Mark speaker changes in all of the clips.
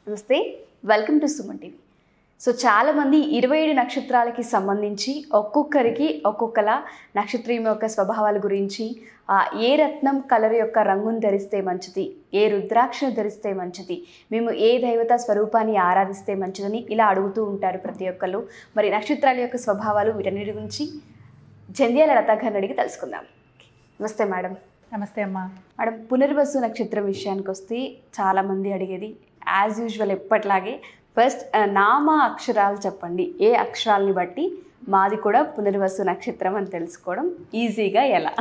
Speaker 1: నమస్తే welcome to Suman TV so చాలామంది ఇరవై ఏడు నక్షత్రాలకి సంబంధించి ఒక్కొక్కరికి ఒక్కొక్కలా నక్షత్రం యొక్క స్వభావాల గురించి ఆ, ఏ రత్నం కలర్ యొక్క రంగును ధరిస్తే మంచిది ఏ రుద్రాక్షను ధరిస్తే మంచిది మేము ఏ దైవత స్వరూపాన్ని ఆరాధిస్తే మంచిదని ఇలా అడుగుతూ ఉంటారు ప్రతి ఒక్కళ్ళు మరి నక్షత్రాల యొక్క స్వభావాలు వీటన్నిటి గురించి జంధ్యాల లతా గారిని అడిగి తెలుసుకుందాం నమస్తే మేడం
Speaker 2: నమస్తే అమ్మా
Speaker 1: మేడం పునర్వసు నక్షత్రం విషయానికి వస్తే చాలామంది అడిగేది యాజ్ యూజువల్ ఎప్పట్లాగే ఫస్ట్ నామ అక్షరాలు చెప్పండి ఏ అక్షరాలని బట్టి మాది కూడా పునర్వసు నక్షత్రం అని తెలుసుకోవడం ఈజీగా ఎలా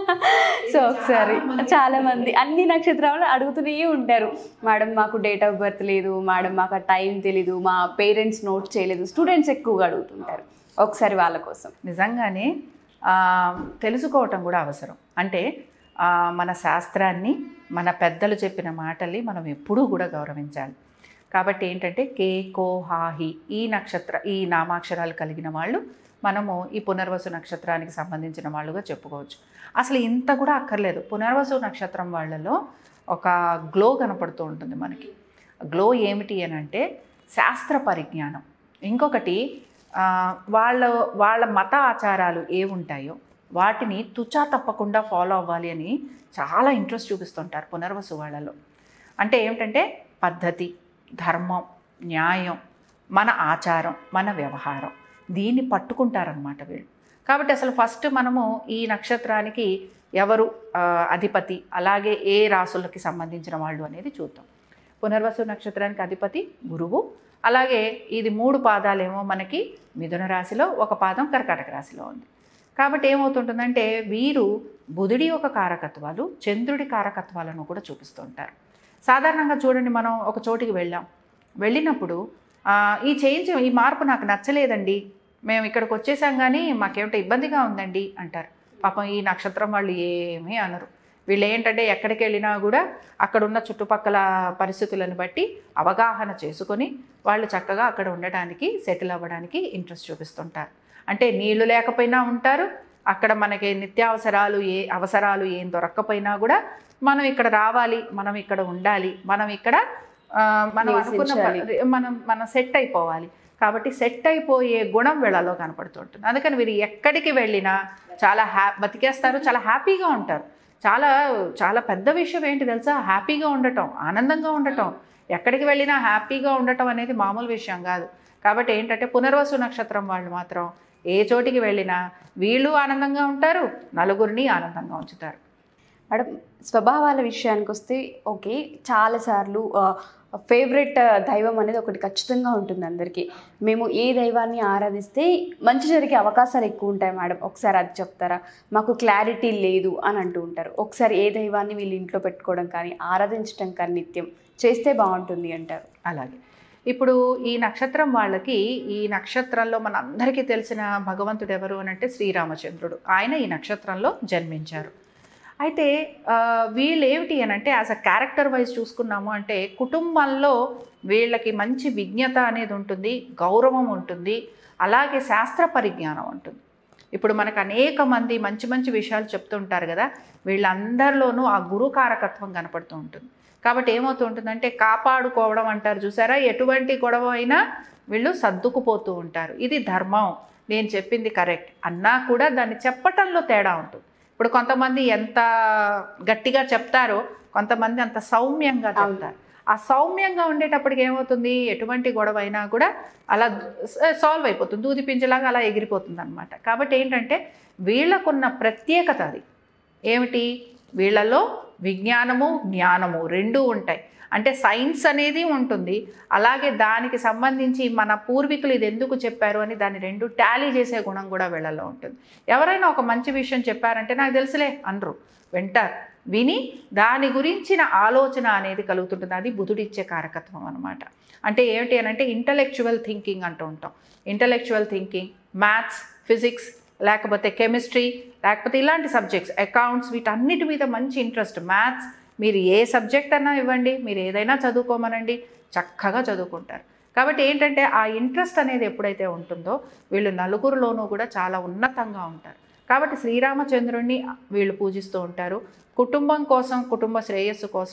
Speaker 1: సో ఒకసారి చాలామంది అన్ని నక్షత్రాలు అడుగుతూనే ఉంటారు మేడం మాకు డేట్ ఆఫ్ బర్త్ లేదు మేడం మాకు ఆ టైం తెలీదు మా పేరెంట్స్ నోట్ చేయలేదు స్టూడెంట్స్ ఎక్కువగా అడుగుతుంటారు ఒకసారి వాళ్ళ కోసం
Speaker 2: నిజంగానే ఆ, తెలుసుకోవటం కూడా అవసరం అంటే ఆ, మన శాస్త్రాన్ని మన పెద్దలు చెప్పిన మాటల్ని మనం ఎప్పుడూ కూడా గౌరవించాలి కాబట్టి ఏంటంటే కే కో హా హి ఈ నక్షత్ర ఈ నామాక్షరాలు కలిగిన వాళ్ళు మనము ఈ పునర్వసు నక్షత్రానికి సంబంధించిన వాళ్ళుగా చెప్పుకోవచ్చు అసలు ఇంత కూడా అక్కర్లేదు పునర్వసు నక్షత్రం వాళ్ళలో ఒక గ్లో కనపడుతూ ఉంటుంది మనకి గ్లో ఏమిటి అని అంటే శాస్త్ర పరిజ్ఞానం ఇంకొకటి ఆ, వాళ్ళ వాళ్ళ మత ఆచారాలు ఏ ఉంటాయో వాటిని తుచా తప్పకుండా ఫాలో అవ్వాలి అని చాలా ఇంట్రెస్ట్ చూపిస్తుంటారు పునర్వసు వాళ్ళలో అంటే ఏమిటంటే పద్ధతి ధర్మం న్యాయం మన ఆచారం మన వ్యవహారం దీన్ని పట్టుకుంటారనమాట వీళ్ళు కాబట్టి అసలు ఫస్ట్ మనము ఈ నక్షత్రానికి ఎవరు ఆ, అధిపతి అలాగే ఏ రాసులకి సంబంధించిన వాళ్ళు అనేది చూద్దాం పునర్వసు నక్షత్రానికి అధిపతి గురువు అలాగే ఇది మూడు పాదాలేమో మనకి మిథున రాశిలో ఒక పాదం కర్కాటక రాశిలో ఉంది కాబట్టి ఏమవుతుంటుందంటే వీరు బుధుడి యొక్క కారకత్వాలు చంద్రుడి కారకత్వాలను కూడా చూపిస్తుంటారు సాధారణంగా చూడండి మనం ఒక చోటికి వెళ్ళాం వెళ్ళినప్పుడు ఆ, ఈ చేంజ్ ఈ మార్పు నాకు నచ్చలేదండి మేము ఇక్కడికి వచ్చేసాం కానీ మాకేమిటో ఇబ్బందిగా ఉందండి అంటారు పాపం ఈ నక్షత్రం వాళ్ళు ఏమీ అనరు వీళ్ళు ఏంటంటే ఎక్కడికి వెళ్ళినా కూడా అక్కడ ఉన్న చుట్టుపక్కల పరిస్థితులను బట్టి అవగాహన చేసుకొని వాళ్ళు చక్కగా అక్కడ ఉండడానికి సెటిల్ అవ్వడానికి ఇంట్రెస్ట్ చూపిస్తుంటారు అంటే నీళ్లు లేకపోయినా ఉంటారు అక్కడ మనకి నిత్యావసరాలు ఏ అవసరాలు ఏం దొరక్కపోయినా కూడా మనం ఇక్కడ రావాలి మనం ఇక్కడ ఉండాలి మనం ఇక్కడ ఆ, మనం అనుకున్న ప-
Speaker 1: నివసించాలి.
Speaker 2: మనం మనం సెట్ అయిపోవాలి కాబట్టి సెట్ అయిపోయే గుణం వీళ్ళలో కనపడుతుంటుంది అందుకని వీరు ఎక్కడికి వెళ్ళినా చాలా హ్యా బతికేస్తారు చాలా హ్యాపీగా ఉంటారు చాలా చాలా పెద్ద విషయం ఏంటి తెలుసా హ్యాపీగా ఉండటం ఆనందంగా ఉండటం ఎక్కడికి వెళ్ళినా హ్యాపీగా ఉండటం అనేది మామూలు విషయం కాదు కాబట్టి ఏంటంటే పునర్వసు నక్షత్రం వాళ్ళు మాత్రం ఏ చోటికి వెళ్ళినా వీళ్ళు ఆనందంగా ఉంటారు నలుగురిని ఆనందంగా ఉంచుతారు
Speaker 1: మేడం స్వభావాల విషయానికి వస్తే ఓకే చాలాసార్లు ఫేవరెట్ దైవం అనేది ఒకటి ఖచ్చితంగా ఉంటుంది అందరికీ మేము ఏ దైవాన్ని ఆరాధిస్తే మంచి జరిగే అవకాశాలు ఎక్కువ ఉంటాయి మేడం ఒకసారి అది చెప్తారా మాకు క్లారిటీ లేదు అని అంటూ ఉంటారు ఒకసారి ఏ దైవాన్ని వీళ్ళు ఇంట్లో పెట్టుకోవడం కానీ ఆరాధించడం కానీ నిత్యం చేస్తే బాగుంటుంది అంటారు
Speaker 2: అలాగే ఇప్పుడు ఈ నక్షత్రం వాళ్ళకి ఈ నక్షత్రంలో మన అందరికీ తెలిసిన భగవంతుడు ఎవరు అని అంటే శ్రీరామచంద్రుడు ఆయన ఈ నక్షత్రంలో జన్మించారు అయితే ఆ, వీళ్ళు ఏమిటి అని అంటే యాజ్ అ క్యారెక్టర్ వైజ్ చూసుకున్నాము అంటే కుటుంబంలో వీళ్ళకి మంచి విజ్ఞత అనేది ఉంటుంది గౌరవం ఉంటుంది అలాగే శాస్త్ర పరిజ్ఞానం ఉంటుంది ఇప్పుడు మనకు అనేక మంది మంచి మంచి విషయాలు చెప్తుంటారు కదా వీళ్ళందరిలోనూ ఆ గురుకారకత్వం కనపడుతూ ఉంటుంది కాబట్టి ఏమవుతూ ఉంటుందంటే కాపాడుకోవడం అంటారు చూసారా ఎటువంటి గొడవ అయినా వీళ్ళు సర్దుకుపోతూ ఉంటారు ఇది ధర్మం నేను చెప్పింది కరెక్ట్ అన్నా కూడా దాన్ని చెప్పటంలో తేడా ఉంటుంది ఇప్పుడు కొంతమంది ఎంత గట్టిగా చెప్తారో కొంతమంది అంత సౌమ్యంగా చెప్తారు ఆ సౌమ్యంగా ఉండేటప్పటికి ఏమవుతుంది ఎటువంటి గొడవ అయినా కూడా అలా సాల్వ్ అయిపోతుంది దూది పింజలాగా అలా ఎగిరిపోతుంది అనమాట కాబట్టి ఏంటంటే వీళ్ళకున్న ప్రత్యేకత అది ఏమిటి వీళ్ళలో విజ్ఞానము జ్ఞానము రెండూ ఉంటాయి అంటే సైన్స్ అనేది ఉంటుంది అలాగే దానికి సంబంధించి మన పూర్వీకులు ఇది ఎందుకు చెప్పారు అని దాన్ని రెండు టాలీ చేసే గుణం కూడా వీళ్ళలో ఉంటుంది ఎవరైనా ఒక మంచి విషయం చెప్పారంటే నాకు తెలుసులే అనరు వింటారు విని దాని గురించిన ఆలోచన అనేది కలుగుతుంటుంది అది బుధుడిచ్చే కారకత్వం అనమాట అంటే ఏమిటి అని అంటే ఇంటలెక్చువల్ థింకింగ్ అంటూ ఉంటాం ఇంటలెక్చువల్ థింకింగ్ మ్యాథ్స్ ఫిజిక్స్ లేకపోతే కెమిస్ట్రీ లేకపోతే ఇలాంటి సబ్జెక్ట్స్ అకౌంట్స్ వీటన్నిటి మీద మంచి ఇంట్రెస్ట్ మ్యాథ్స్ మీరు ఏ సబ్జెక్ట్ అన్నా ఇవ్వండి మీరు ఏదైనా చదువుకోమనండి చక్కగా చదువుకుంటారు కాబట్టి ఏంటంటే ఆ ఇంట్రెస్ట్ అనేది ఎప్పుడైతే ఉంటుందో వీళ్ళు నలుగురిలోనూ కూడా చాలా ఉన్నతంగా ఉంటారు కాబట్టి శ్రీరామచంద్రుణ్ణి వీళ్ళు పూజిస్తూ ఉంటారు కుటుంబం కోసం కుటుంబ శ్రేయస్సు కోసం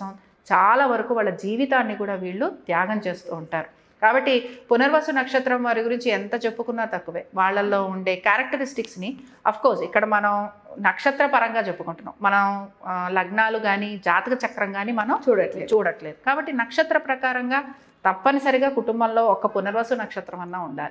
Speaker 2: చాలా వరకు వాళ్ళ జీవితాన్ని కూడా వీళ్ళు త్యాగం చేస్తూ ఉంటారు కాబట్టి పునర్వసు నక్షత్రం వారి గురించి ఎంత చెప్పుకున్నా తక్కువే వాళ్ళల్లో ఉండే క్యారెక్టరిస్టిక్స్ని కోర్స్ ఇక్కడ మనం నక్షత్ర పరంగా చెప్పుకుంటున్నాం మనం ఆ, లగ్నాలు కానీ జాతక చక్రం కానీ మనం
Speaker 1: చూడట్లేదు
Speaker 2: చూడట్లేదు కాబట్టి నక్షత్ర ప్రకారంగా తప్పనిసరిగా కుటుంబంలో ఒక పునర్వసు నక్షత్రం అన్నా ఉండాలి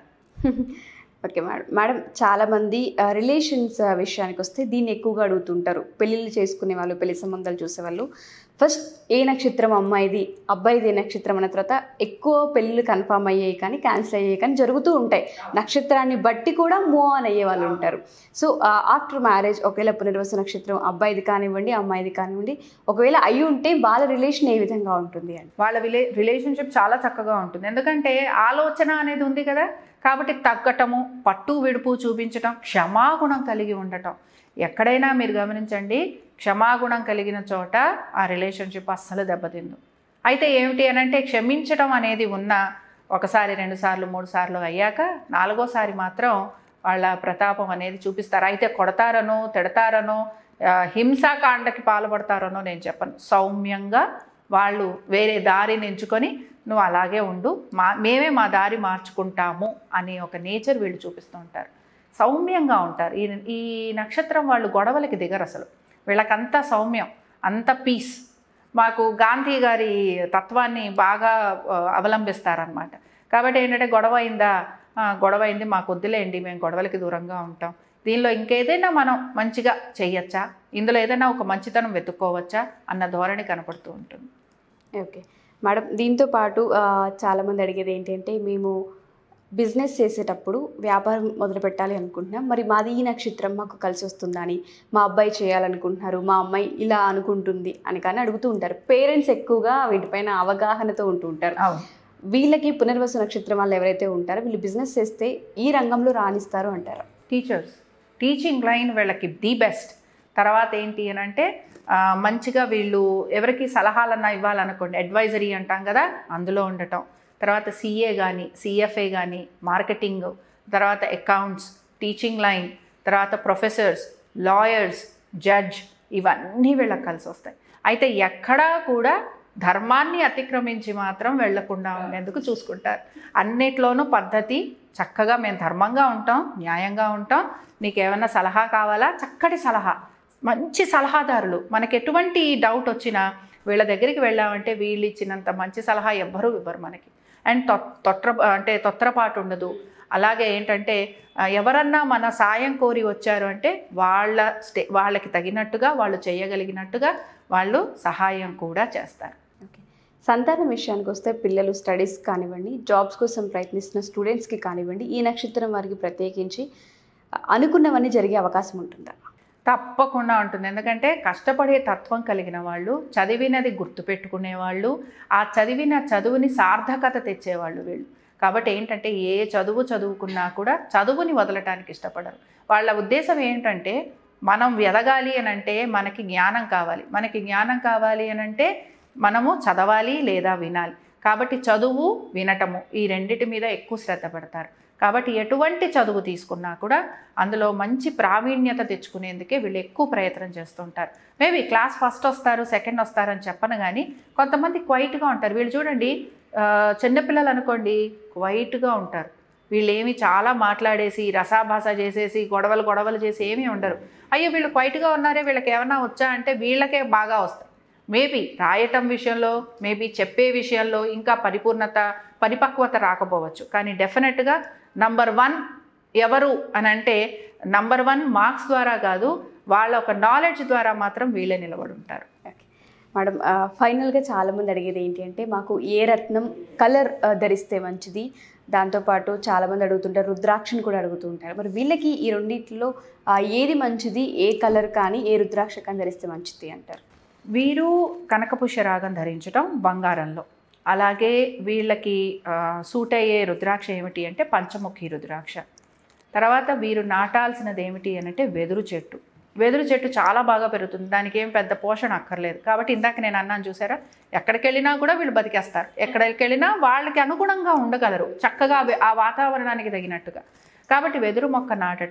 Speaker 1: ఓకే మేడం మేడం చాలామంది రిలేషన్స్ విషయానికి వస్తే దీన్ని ఎక్కువగా అడుగుతుంటారు పెళ్ళిళ్ళు చేసుకునే వాళ్ళు పెళ్లి సంబంధాలు చూసేవాళ్ళు ఫస్ట్ ఏ నక్షత్రం అమ్మాయిది అబ్బాయిది ఏ నక్షత్రం అన్న తర్వాత ఎక్కువ పెళ్ళిళ్ళు కన్ఫామ్ అయ్యాయి కానీ క్యాన్సిల్ అయ్యాయి కానీ జరుగుతూ ఉంటాయి నక్షత్రాన్ని బట్టి కూడా మూవ్ ఆన్ అయ్యే వాళ్ళు ఉంటారు సో ఆఫ్టర్ మ్యారేజ్ ఒకవేళ పునర్వసు నక్షత్రం అబ్బాయిది కానివ్వండి అమ్మాయిది కానివ్వండి ఒకవేళ అయి ఉంటే వాళ్ళ రిలేషన్ ఏ విధంగా ఉంటుంది అని
Speaker 2: వాళ్ళ విలే రిలేషన్షిప్ చాలా చక్కగా ఉంటుంది ఎందుకంటే ఆలోచన అనేది ఉంది కదా కాబట్టి తగ్గటము పట్టు విడుపు చూపించటం క్షమాగుణం కలిగి ఉండటం ఎక్కడైనా మీరు గమనించండి క్షమాగుణం కలిగిన చోట ఆ రిలేషన్షిప్ అస్సలు దెబ్బతిందు అయితే ఏమిటి అని అంటే క్షమించడం అనేది ఉన్న ఒకసారి రెండు సార్లు మూడు సార్లు అయ్యాక నాలుగోసారి మాత్రం వాళ్ళ ప్రతాపం అనేది చూపిస్తారు అయితే కొడతారనో తిడతారనో ఆ, హింసాకాండకి పాల్పడతారనో నేను చెప్పను సౌమ్యంగా వాళ్ళు వేరే దారిని ఎంచుకొని నువ్వు అలాగే ఉండు మా మేమే మా దారి మార్చుకుంటాము అనే ఒక నేచర్ వీళ్ళు చూపిస్తూ ఉంటారు సౌమ్యంగా ఉంటారు ఈ ఈ నక్షత్రం వాళ్ళు గొడవలకి దిగరు అసలు వీళ్ళకంతా సౌమ్యం అంత పీస్ మాకు గాంధీ గారి తత్వాన్ని బాగా ఆ, అవలంబిస్తారనమాట కాబట్టి ఏంటంటే గొడవ అయిందా ఆ, గొడవ అయింది మాకు వద్దులేండి మేము గొడవలకి దూరంగా ఉంటాం దీనిలో ఇంకేదైనా మనం మంచిగా చెయ్యొచ్చా ఇందులో ఏదైనా ఒక మంచితనం వెతుక్కోవచ్చా అన్న ధోరణి కనపడుతూ ఉంటుంది
Speaker 1: ఓకే మేడం దీంతో పాటు ఆ, చాలామంది అడిగేది ఏంటంటే మేము బిజినెస్ చేసేటప్పుడు వ్యాపారం మొదలు పెట్టాలి అనుకుంటున్నాం మరి మాది ఈ నక్షత్రం మాకు కలిసి వస్తుందా అని మా అబ్బాయి చేయాలనుకుంటున్నారు మా అమ్మాయి ఇలా అనుకుంటుంది అని కానీ అడుగుతూ ఉంటారు పేరెంట్స్ ఎక్కువగా వీటిపైన అవగాహనతో ఉంటూ ఉంటారు
Speaker 2: అవును
Speaker 1: వీళ్ళకి పునర్వసు నక్షత్రం వాళ్ళు ఎవరైతే ఉంటారో వీళ్ళు బిజినెస్ చేస్తే ఈ రంగంలో రాణిస్తారు అంటారు
Speaker 2: టీచర్స్ టీచింగ్ లైన్ వీళ్ళకి ది బెస్ట్ తర్వాత ఏంటి అని అంటే ఆ, మంచిగా వీళ్ళు ఎవరికి సలహాలన్నా ఇవ్వాలనుకోండి అడ్వైజరీ అంటాం కదా అందులో ఉండటం తర్వాత సిఏ కానీ సిఎఫ్ఏ కానీ మార్కెటింగ్ తర్వాత అకౌంట్స్ టీచింగ్ లైన్ తర్వాత ప్రొఫెసర్స్ లాయర్స్ జడ్జ్ ఇవన్నీ వీళ్ళకి కలిసి వస్తాయి అయితే ఎక్కడా కూడా ధర్మాన్ని అతిక్రమించి మాత్రం వెళ్లకుండా ఉండేందుకు చూసుకుంటారు అన్నిట్లోనూ పద్ధతి చక్కగా మేము ధర్మంగా ఉంటాం న్యాయంగా ఉంటాం నీకు ఏమైనా సలహా కావాలా చక్కటి సలహా మంచి సలహాదారులు మనకి ఎటువంటి డౌట్ వచ్చినా వీళ్ళ దగ్గరికి వెళ్ళామంటే వీళ్ళు ఇచ్చినంత మంచి సలహా ఎవ్వరూ ఇవ్వరు మనకి అండ్ తొ- తొట్ర అంటే తొత్రపాటు ఉండదు అలాగే ఏంటంటే ఆ, ఎవరన్నా మన సాయం కోరి వచ్చారు అంటే వాళ్ళ స్టే వాళ్ళకి తగినట్టుగా వాళ్ళు చేయగలిగినట్టుగా వాళ్ళు సహాయం కూడా చేస్తారు
Speaker 1: ఓకే సంతానం విషయానికి వస్తే పిల్లలు స్టడీస్ కానివ్వండి జాబ్స్ కోసం ప్రయత్నిస్తున్న స్టూడెంట్స్కి కానివ్వండి ఈ నక్షత్రం వారికి ప్రత్యేకించి అనుకున్నవన్నీ జరిగే అవకాశం ఉంటుందా
Speaker 2: తప్పకుండా ఉంటుంది ఎందుకంటే కష్టపడే తత్వం కలిగిన వాళ్ళు చదివినది గుర్తుపెట్టుకునే వాళ్ళు ఆ చదివిన చదువుని సార్థకత తెచ్చేవాళ్ళు వీళ్ళు కాబట్టి ఏంటంటే ఏ చదువు చదువుకున్నా కూడా చదువుని వదలటానికి ఇష్టపడరు వాళ్ళ ఉద్దేశం ఏంటంటే మనం ఎదగాలి అని అంటే మనకి జ్ఞానం కావాలి మనకి జ్ఞానం కావాలి అని అంటే మనము చదవాలి లేదా వినాలి కాబట్టి చదువు వినటము ఈ రెండిటి మీద ఎక్కువ శ్రద్ధ పెడతారు కాబట్టి ఎటువంటి చదువు తీసుకున్నా కూడా అందులో మంచి ప్రావీణ్యత తెచ్చుకునేందుకే వీళ్ళు ఎక్కువ ప్రయత్నం చేస్తుంటారు మేబీ క్లాస్ ఫస్ట్ వస్తారు సెకండ్ వస్తారు అని చెప్పను కానీ కొంతమంది క్వైట్గా ఉంటారు వీళ్ళు చూడండి ఆ, చిన్నపిల్లలు అనుకోండి క్వైట్గా ఉంటారు వీళ్ళు ఏమి చాలా మాట్లాడేసి రసాభాస చేసేసి గొడవలు గొడవలు చేసి ఏమీ ఉండరు అయ్యో వీళ్ళు క్వైట్గా ఉన్నారే వీళ్ళకి ఏమన్నా వచ్చా అంటే వీళ్ళకే బాగా వస్తాయి మేబీ రాయటం విషయంలో మేబీ చెప్పే విషయంలో ఇంకా పరిపూర్ణత పరిపక్వత రాకపోవచ్చు కానీ డెఫినెట్గా నంబర్ వన్ ఎవరు అని అంటే నంబర్ వన్ మార్క్స్ ద్వారా కాదు వాళ్ళ ఒక నాలెడ్జ్ ద్వారా మాత్రం వీళ్ళే నిలబడి ఉంటారు
Speaker 1: ఓకే మేడం ఆ, ఫైనల్గా చాలామంది అడిగేది ఏంటి అంటే మాకు ఏ రత్నం కలర్ ఆ, ధరిస్తే మంచిది దాంతోపాటు చాలామంది అడుగుతుంటారు రుద్రాక్షని కూడా అడుగుతూ ఉంటారు మరి వీళ్ళకి ఈ రెండిట్లో ఆ, ఏది మంచిది ఏ కలర్ కానీ ఏ రుద్రాక్ష కానీ ధరిస్తే మంచిది అంటారు
Speaker 2: వీరు కనకపుష్య రాగం ధరించడం బంగారంలో అలాగే వీళ్ళకి ఆ, సూట్ అయ్యే రుద్రాక్ష ఏమిటి అంటే పంచముఖి రుద్రాక్ష తర్వాత వీరు నాటాల్సినది ఏమిటి అని అంటే వెదురు చెట్టు వెదురు చెట్టు చాలా బాగా పెరుగుతుంది దానికి ఏం పెద్ద పోషణ అక్కర్లేదు కాబట్టి ఇందాక నేను అన్నాను చూసారా ఎక్కడికి వెళ్ళినా కూడా వీళ్ళు బతికేస్తారు ఎక్కడికి వెళ్ళినా వాళ్ళకి అనుగుణంగా ఉండగలరు చక్కగా అవి- ఆ వాతావరణానికి తగినట్టుగా కాబట్టి వెదురు మొక్క నాటటం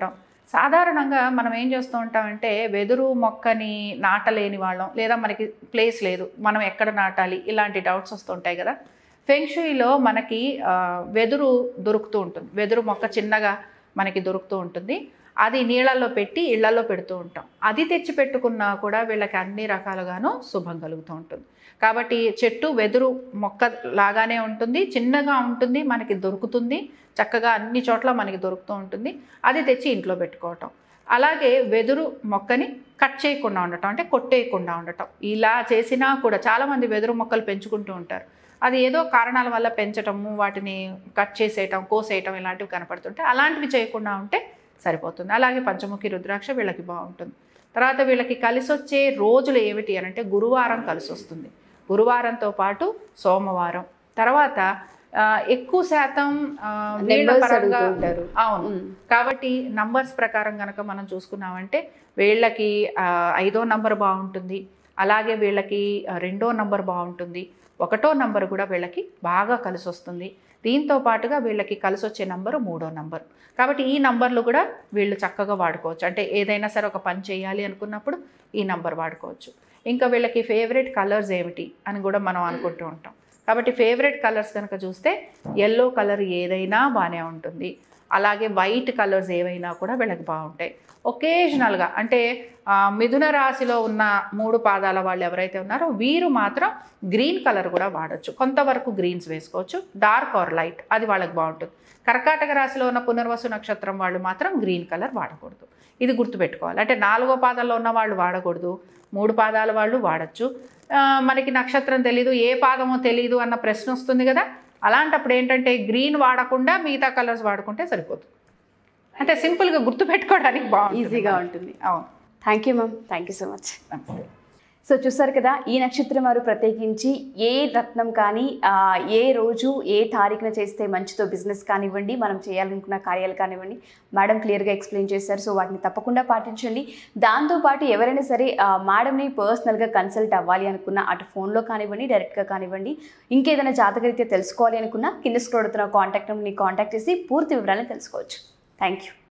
Speaker 2: సాధారణంగా మనం ఏం చేస్తూ ఉంటామంటే వెదురు మొక్కని నాటలేని వాళ్ళం లేదా మనకి ప్లేస్ లేదు మనం ఎక్కడ నాటాలి ఇలాంటి డౌట్స్ వస్తుంటాయి కదా ఫెంక్షుయిలో మనకి ఆ, వెదురు దొరుకుతూ ఉంటుంది వెదురు మొక్క చిన్నగా మనకి దొరుకుతూ ఉంటుంది అది నీళ్ళల్లో పెట్టి ఇళ్లలో పెడుతూ ఉంటాం అది తెచ్చి పెట్టుకున్నా కూడా వీళ్ళకి అన్ని రకాలుగాను శుభం కలుగుతూ ఉంటుంది కాబట్టి చెట్టు వెదురు మొక్క లాగానే ఉంటుంది చిన్నగా ఉంటుంది మనకి దొరుకుతుంది చక్కగా అన్ని చోట్ల మనకి దొరుకుతూ ఉంటుంది అది తెచ్చి ఇంట్లో పెట్టుకోవటం అలాగే వెదురు మొక్కని కట్ చేయకుండా ఉండటం అంటే కొట్టేయకుండా ఉండటం ఇలా చేసినా కూడా చాలామంది వెదురు మొక్కలు పెంచుకుంటూ ఉంటారు అది ఏదో కారణాల వల్ల పెంచటము వాటిని కట్ చేసేయటం కోసేయటం ఇలాంటివి కనపడుతుంటే అలాంటివి చేయకుండా ఉంటే సరిపోతుంది అలాగే పంచముఖి రుద్రాక్ష వీళ్ళకి బాగుంటుంది తర్వాత వీళ్ళకి కలిసి వచ్చే రోజులు ఏమిటి అని అంటే గురువారం కలిసి వస్తుంది గురువారంతో పాటు సోమవారం తర్వాత ఆ, ఎక్కువ శాతం ఆ, వీళ్ళ
Speaker 1: Numbers
Speaker 2: పరంగా
Speaker 1: అడుగుతూ ఉంటారు.
Speaker 2: అవును
Speaker 1: మ్మ్.
Speaker 2: కాబట్టి నంబర్స్ ప్రకారం కనుక మనం చూసుకున్నామంటే వీళ్ళకి ఆ, ఐదో నంబర్ బాగుంటుంది అలాగే వీళ్ళకి ఆ, రెండో నంబర్ బాగుంటుంది ఒకటో నంబర్ కూడా వీళ్ళకి బాగా కలిసి వస్తుంది దీంతో పాటుగా వీళ్ళకి కలిసి వచ్చే నంబరు మూడో నంబర్ కాబట్టి ఈ నంబర్లు కూడా వీళ్ళు చక్కగా వాడుకోవచ్చు అంటే ఏదైనా సరే ఒక పని చేయాలి అనుకున్నప్పుడు ఈ నంబర్ వాడుకోవచ్చు ఇంకా వీళ్ళకి ఫేవరెట్ కలర్స్ ఏమిటి అని కూడా మనం అనుకుంటూ ఉంటాం కాబట్టి ఫేవరెట్ కలర్స్ కనుక చూస్తే ఎల్లో కలర్ ఏదైనా బాగానే ఉంటుంది అలాగే వైట్ కలర్స్ ఏవైనా కూడా వీళ్ళకి బాగుంటాయి ఒకేషనల్గా అంటే ఆ, మిథున రాశిలో ఉన్న మూడు పాదాల వాళ్ళు ఎవరైతే ఉన్నారో వీరు మాత్రం గ్రీన్ కలర్ కూడా వాడచ్చు కొంతవరకు గ్రీన్స్ వేసుకోవచ్చు డార్క్ ఆర్ లైట్ అది వాళ్ళకి బాగుంటుంది కర్కాటక రాశిలో ఉన్న పునర్వసు నక్షత్రం వాళ్ళు మాత్రం గ్రీన్ కలర్ వాడకూడదు ఇది గుర్తుపెట్టుకోవాలి అంటే నాలుగో పాదాల్లో ఉన్న వాళ్ళు వాడకూడదు మూడు పాదాల వాళ్ళు వాడచ్చు ఆ, మనకి నక్షత్రం తెలీదు ఏ పాదమో తెలీదు అన్న ప్రశ్న వస్తుంది కదా అలాంటప్పుడు ఏంటంటే గ్రీన్ వాడకుండా మిగతా కలర్స్ వాడుకుంటే సరిపోతుంది అంటే సింపుల్గా గుర్తుపెట్టుకోవడానికి బాగుంటుంది
Speaker 1: ఈజీగా ఉంటుంది
Speaker 2: అవును
Speaker 1: thank you ma'am thank you so much
Speaker 2: నమస్తే
Speaker 1: సో చూసారు కదా ఈ నక్షత్రం వారు ప్రత్యేకించి ఏ రత్నం కానీ ఆ, ఏ రోజు ఏ తారీఖున చేస్తే మంచితో బిజినెస్ కానివ్వండి మనం చేయాలనుకున్న కార్యాలు కానివ్వండి మేడం క్లియర్గా ఎక్స్ప్లెయిన్ చేశారు సో వాటిని తప్పకుండా పాటించండి దాంతోపాటు ఎవరైనా సరే ఆ, మేడంని పర్సనల్గా కన్సల్ట్ అవ్వాలి అనుకున్న అటు ఫోన్లో కానివ్వండి డైరెక్ట్గా కానివ్వండి ఇంకేదైనా జాతకరీత్యా తెలుసుకోవాలి అనుకున్నా కింద స్క్రోడ్ అవుతున్న కాంటాక్ట్ నెంబర్ని కాంటాక్ట్ చేసి పూర్తి వివరాలను తెలుసుకోవచ్చు థ్యాంక్ యూ